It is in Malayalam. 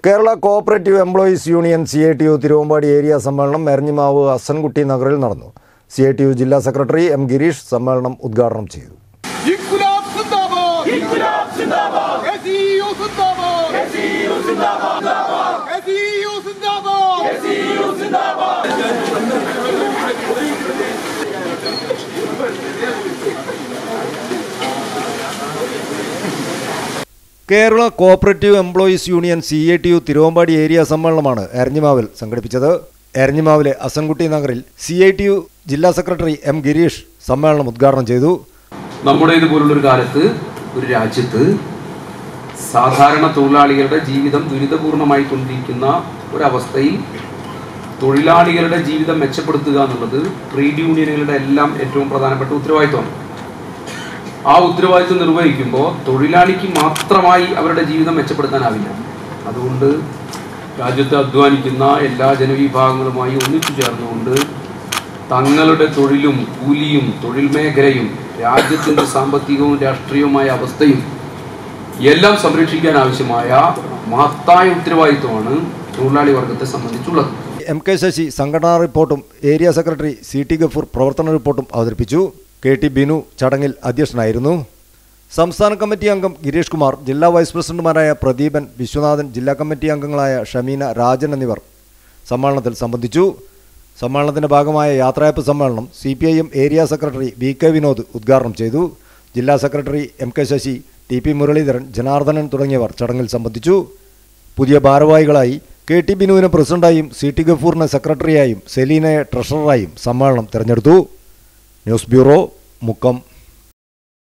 Kerala cooperative employees union C I T U Thiruvambadi area സമ്മേളനം എരഞ്ഞിമാവ് അസൻകുട്ടി നഗറിൽ നടന്നു സി ഐ ടി യു ജില്ലാ സെക്രട്ടറി എം ഗിരീഷ് സമ്മേളനം ഉദ്ഘാടനം ചെയ്തു İnkılap zindabad! İnkılap zindabad! SEO zindabad! SEO zindabad! SEO zindabad! SEO zindabad! Kerala cooperative employees union C I T U Thiruvambadi area സമ്മേളനമാണ് എരഞ്ഞിമാവിൽ സംഘടിപ്പിച്ചത് എരഞ്ഞിമാവിലെ അസൻകുട്ടി നഗറിൽ സി ഐ ടി യു ജില്ലാ സെക്രട്ടറി എം ഗിരീഷ് സമ്മേളനം ഉദ്ഘാടനം ചെയ്തു നമ്മുടെ ഇതുപോലുള്ളൊരു കാലത്ത് ഒരു രാജ്യത്ത് സാധാരണ തൊഴിലാളികളുടെ ജീവിതം ദുരിതപൂർണമായി കൊണ്ടിരിക്കുന്ന ഒരവസ്ഥയിൽ തൊഴിലാളികളുടെ ജീവിതം മെച്ചപ്പെടുത്തുക എന്നുള്ളത് ട്രേഡ് യൂണിയനുകളുടെ എല്ലാം ഏറ്റവും പ്രധാനപ്പെട്ട ഉത്തരവാദിത്വമാണ് ആ ഉത്തരവാദിത്വം നിർവഹിക്കുമ്പോൾ തൊഴിലാളിക്ക് മാത്രമായി അവരുടെ ജീവിതം മെച്ചപ്പെടുത്താനാവില്ല അതുകൊണ്ട് രാജ്യത്ത് അധ്വാനിക്കുന്ന എല്ലാ ജനവിഭാഗങ്ങളുമായി ഒന്നിച്ചു ചേർന്നുകൊണ്ട് തങ്ങളുടെ തൊഴിലും കൂലിയും തൊഴിൽ മേഖലയും രാജ്യത്തിൻ്റെ സാമ്പത്തികവും രാഷ്ട്രീയവുമായ അവസ്ഥയും എല്ലാം സംരക്ഷിക്കാൻ ആവശ്യമായ മഹത്തായ ഉത്തരവാദിത്വമാണ് തൊഴിലാളി വർഗത്തെ സംബന്ധിച്ചുള്ളത് എം കെ ശശി സംഘടനാ റിപ്പോർട്ടും area secretary C T Gafoor പ്രവർത്തന റിപ്പോർട്ടും അവതരിപ്പിച്ചു കെ ടി ബിനു ചടങ്ങിൽ അധ്യക്ഷനായിരുന്നു സംസ്ഥാന കമ്മിറ്റി അംഗം ഗിരീഷ് കുമാർ ജില്ലാ വൈസ് പ്രസിഡന്റുമാരായ പ്രദീപൻ വിശ്വനാഥൻ ജില്ലാ കമ്മിറ്റി അംഗങ്ങളായ ഷമീന രാജൻ എന്നിവർ സമ്മേളനത്തിൽ സംബന്ധിച്ചു സമ്മേളനത്തിന്റെ ഭാഗമായ യാത്രയപ്പ് സമ്മേളനം C P I M area secretary V K Vinod ഉദ്ഘാടനം ചെയ്തു ജില്ലാ secretary M K Sasi T P Muraleedharan Janardhanan തുടങ്ങിയവർ ചടങ്ങിൽ സംബന്ധിച്ചു പുതിയ ഭാരവാഹികളായി കെ ടി ബിനുവിനെ പ്രസിഡന്റായും സി ടി ഗഫൂറിനെ സെക്രട്ടറിയായും സെലീനയെ ട്രഷററായും സമ്മേളനം തെരഞ്ഞെടുത്തു ന്യൂസ് ബ്യൂറോ മുക്കം